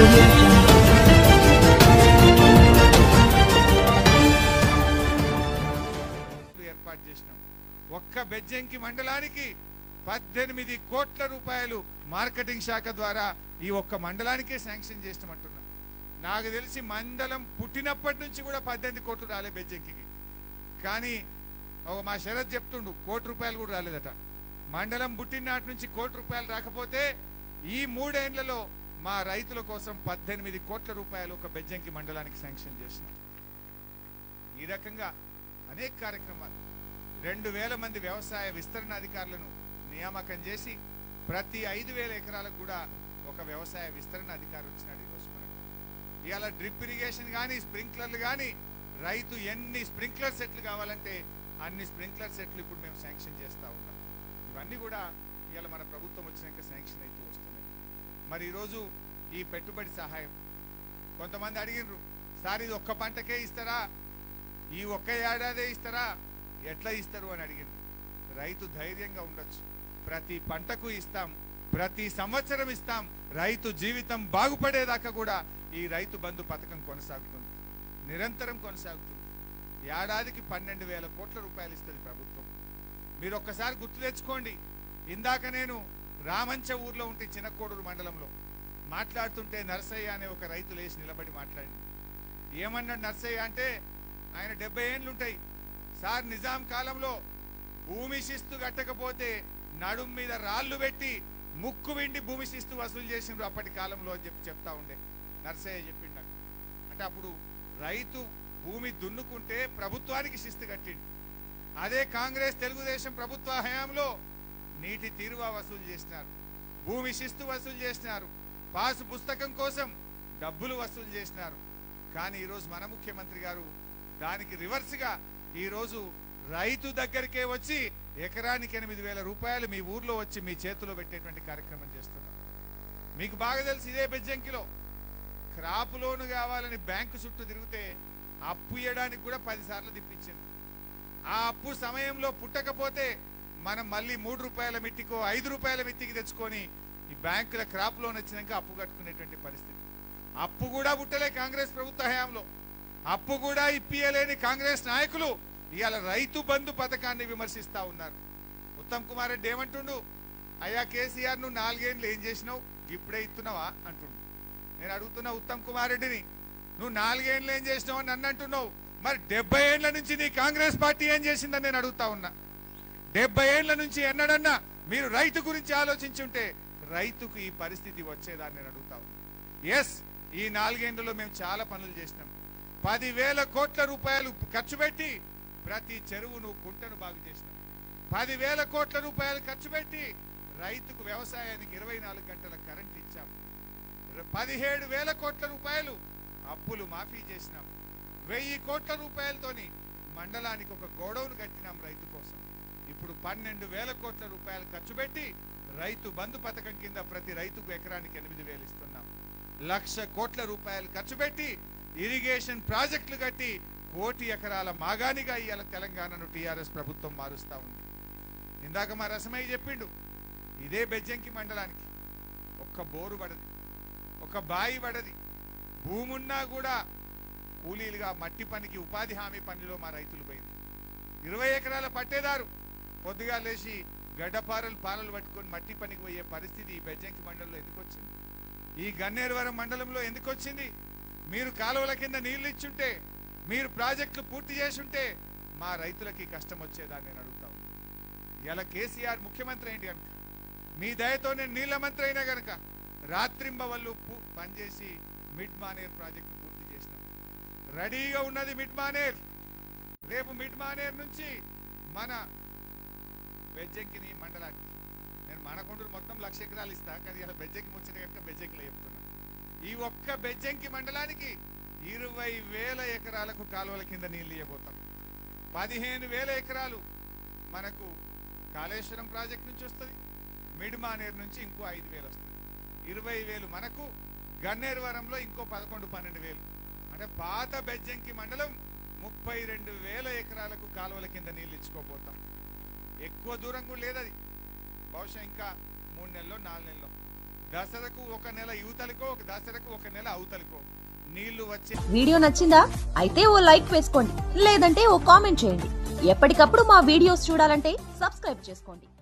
audio jungle. ఏర్పాటు చేసినాం ఒక్క బెజ్జంకి మండలానికి పద్దెనిమిది కోట్ల రూపాయలు మార్కెటింగ్ శాఖ ద్వారా ఈ ఒక్క మండలానికే శాంక్షన్ చేసినామంటున్నాం నాకు తెలిసి మండలం పుట్టినప్పటి నుంచి కూడా పద్దెనిమిది కోట్లు రాలే బెజ్జంకి కానీ ఒక మా శరత్ చెప్తుండు కోటి రూపాయలు కూడా రాలేదట మండలం పుట్టిన నాటి నుంచి కోటి రూపాయలు రాకపోతే ఈ మూడేండ్లలో మా రైతుల కోసం పద్దెనిమిది కోట్ల రూపాయలు ఒక బెజ్జంకి మండలానికి శాంక్షన్ చేసినాం ఈ రకంగా అనేక కార్యక్రమాలు రెండు వేల మంది వ్యవసాయ విస్తరణ అధికారులను నియామకం చేసి ప్రతి ఐదు వేల ఎకరాలకు కూడా ఒక వ్యవసాయ విస్తరణ అధికారి వచ్చినాడు ఈరోజు మనకు ఇవాళ డ్రిప్ ఇరిగేషన్ కానీ స్ప్రింక్లర్లు కానీ రైతు ఎన్ని స్ప్రింక్లర్ సెట్లు కావాలంటే అన్ని స్ప్రింక్లర్ సెట్లు ఇప్పుడు మేము శాంక్షన్ చేస్తా ఉన్నాం ఇవన్నీ కూడా ఇవాళ మన ప్రభుత్వం వచ్చినాక శాంక్షన్ అవుతూ వస్తున్నాయి మరి ఈరోజు ఈ పెట్టుబడి సహాయం కొంతమంది అడిగినరు సార్ ఇది ఒక్క పంటకే ఇస్తారా ఈ ఒక్క ఏడాదే ఇస్తారా ఎట్లా ఇస్తారు అని అడిగింది రైతు ధైర్యంగా ఉండొచ్చు ప్రతి పంటకు ఇస్తాం ప్రతి సంవత్సరం ఇస్తాం రైతు జీవితం బాగుపడేదాకా కూడా ఈ రైతు బంధు పథకం కొనసాగుతుంది నిరంతరం కొనసాగుతుంది ఏడాదికి పన్నెండు వేల కోట్ల రూపాయలు ఇస్తుంది ప్రభుత్వం మీరు ఒక్కసారి గుర్తు తెచ్చుకోండి ఇందాక నేను రామంచ ఊర్లో ఉంటే చిన్నకోడూరు మండలంలో మాట్లాడుతుంటే నరసయ్య అనే ఒక రైతు లేచి నిలబడి మాట్లాడింది ఏమన్నాడు నర్సయ్య అంటే ఆయన డెబ్బై ఏండ్లు ఉంటాయి సార్ నిజాం కాలంలో భూమి శిస్తు కట్టకపోతే నడుం మీద రాళ్ళు పెట్టి ముక్కు విండి భూమి శిస్తు వసూలు చేసిండ్రు అప్పటి కాలంలో అని చెప్పి చెప్తా ఉండే నర్సయ్య చెప్పిండు నాకు అంటే అప్పుడు రైతు భూమి దున్నుకుంటే ప్రభుత్వానికి శిస్తు కట్టిండు అదే కాంగ్రెస్ తెలుగుదేశం ప్రభుత్వ హయాంలో నీటి తీరువా వసూలు చేసినారు భూమి శిస్తు వసూలు చేసినారు పాసు పుస్తకం కోసం డబ్బులు వసూలు చేసినారు కానీ ఈరోజు మన ముఖ్యమంత్రి గారు దానికి రివర్స్గా ఈరోజు రైతు దగ్గరికే వచ్చి ఎకరానికి ఎనిమిది వేల రూపాయలు మీ ఊర్లో వచ్చి మీ చేతిలో పెట్టేటువంటి కార్యక్రమం చేస్తున్నాం మీకు బాగా తెలుసు ఇదే బెజ్జంకిలో క్రాప్ లోన్ కావాలని బ్యాంకు చుట్టూ తిరిగితే అప్పు ఇవ్వడానికి కూడా పదిసార్లు తిప్పించింది ఆ అప్పు సమయంలో పుట్టకపోతే మనం మళ్ళీ మూడు రూపాయల మిట్టికో ఐదు రూపాయల మిట్టికి తెచ్చుకొని ఈ బ్యాంకుల క్రాప్ లోన్ వచ్చినాక అప్పు కట్టుకునేటువంటి పరిస్థితి అప్పు కూడా పుట్టలే కాంగ్రెస్ ప్రభుత్వ హయాంలో అప్పు కూడా ఇప్పియలేని కాంగ్రెస్ నాయకులు ఇవాళ రైతు బంధు పథకాన్ని విమర్శిస్తా ఉన్నారు ఉత్తమ్ కుమార్ రెడ్డి ఏమంటుండు అయ్యా కేసీఆర్ నువ్వు నాలుగేండ్లు ఏం చేసినావు ఇప్పుడే ఇస్తున్నావా అంటుండు నేను అడుగుతున్నా ఉత్తమ్ కుమార్ రెడ్డిని నువ్వు నాలుగేండ్లు ఏం చేసినావు అని నన్ను అంటున్నావు మరి డెబ్బై ఏండ్ల నుంచి నీ కాంగ్రెస్ పార్టీ ఏం చేసిందని నేను అడుగుతా ఉన్నా డెబ్బై ఏండ్ల నుంచి ఎన్నడన్నా మీరు రైతు గురించి ఆలోచించి ఉంటే రైతుకు ఈ పరిస్థితి వచ్చేదాన్ని నేను అడుగుతా ఉన్నా ఎస్ ఈ నాలుగేండ్లలో మేము చాలా పనులు చేసినాం పదివేల కోట్ల రూపాయలు ఖర్చు పెట్టి ప్రతి చెరువును కుంటను బాగు చేసినాం పదివేల కోట్ల రూపాయలు ఖర్చు పెట్టి రైతుకు వ్యవసాయానికి ఇరవై నాలుగు గంటల కరెంట్ ఇచ్చాం ర- పదిహేడు వేల కోట్ల రూపాయలు అప్పులు మాఫీ చేసినాం వెయ్యి కోట్ల రూపాయలతోని మండలానికి ఒక గోడౌన్ కట్టినాం రైతు కోసం ఇప్పుడు పన్నెండు వేల కోట్ల రూపాయలు ఖర్చు పెట్టి రైతు బంధు పథకం కింద ప్రతి రైతుకు ఎకరానికి ఎనిమిది వేలు ఇస్తున్నాం లక్ష కోట్ల రూపాయలు ఖర్చు పెట్టి ఇరిగేషన్ ప్రాజెక్టులు కట్టి కోటి ఎకరాల మాగానిగా ఇవాళ తెలంగాణను టీఆర్ఎస్ ప్రభుత్వం మారుస్తా ఉంది ఇందాక మా రసమయ్య చెప్పిండు ఇదే బెజ్జంకి మండలానికి ఒక్క బోరు పడది ఒక బాయి పడది భూమున్నా కూడా కూలీలుగా మట్టి పనికి ఉపాధి హామీ పనిలో మా రైతులు పోయింది ఇరవై ఎకరాల పట్టేదారు పొద్దుగా లేచి గడ్డపారలు పాలలు పట్టుకొని మట్టి పనికి పోయే పరిస్థితి ఈ బెజ్జంకి మండలంలో ఎందుకు వచ్చింది ఈ గన్నేరువరం మండలంలో ఎందుకు వచ్చింది మీరు కాలువల కింద నీళ్లు ఇచ్చుంటే మీరు ప్రాజెక్టులు పూర్తి చేసుంటే మా రైతులకి కష్టం వచ్చేదాన్ని నేను అడుగుతా ఉన్నా. ఇలా కేసీఆర్ ముఖ్యమంత్రి అయింది కనుక మీ దయతో నేను నీళ్ల మంత్రి అయినా గనక రాత్రింబవళ్ళు పు- పనిచేసి మిడ్ మానేర్ ప్రాజెక్టు పూర్తి చేసినాం రెడీగా ఉన్నది మిడ్ మానేర్ రేపు మిడ్ మానేర్ నుంచి మన బెజ్జంకిని మండలానికి నేను మనకొండూరు మొత్తం లక్ష ఎకరాలు ఇస్తా కానీ ఇలా బెజ్జంకి ముచ్చట కనుక బెజ్జంకిలో చెప్తున్నా ఈ ఒక్క బెజ్జంకి మండలానికి ఇరవై వేల ఎకరాలకు కాలువల కింద నీళ్లు ఇవ్వబోతాం పదిహేను వేల ఎకరాలు మనకు కాళేశ్వరం ప్రాజెక్ట్ నుంచి వస్తుంది మిడ్ మానేరు నుంచి ఇంకో ఐదు వేలు వస్తుంది ఇరవై వేలు మనకు గన్నేరువరంలో ఇంకో పదకొండు పన్నెండు వేలు అంటే పాత బెజ్జంకి మండలం ముప్పై రెండు వేల ఎకరాలకు కాలువల కింద నీళ్ళు ఇచ్చుకోబోతాం ఎక్కువ దూరం కూడా లేదు అది బహుశా ఇంకా మూడు నెలల్లో నాలుగు నెలల్లో దసరకు ఒక నెల యువతలకో ఒక దసరకు ఒక నెల అవతలకో నీళ్లు వచ్చే వీడియో నచ్చిందా అయితే ఓ లైక్ వేసుకోండి లేదంటే ఓ కామెంట్ చేయండి ఎప్పటికప్పుడు మా వీడియోస్ చూడాలంటే సబ్స్క్రైబ్ చేసుకోండి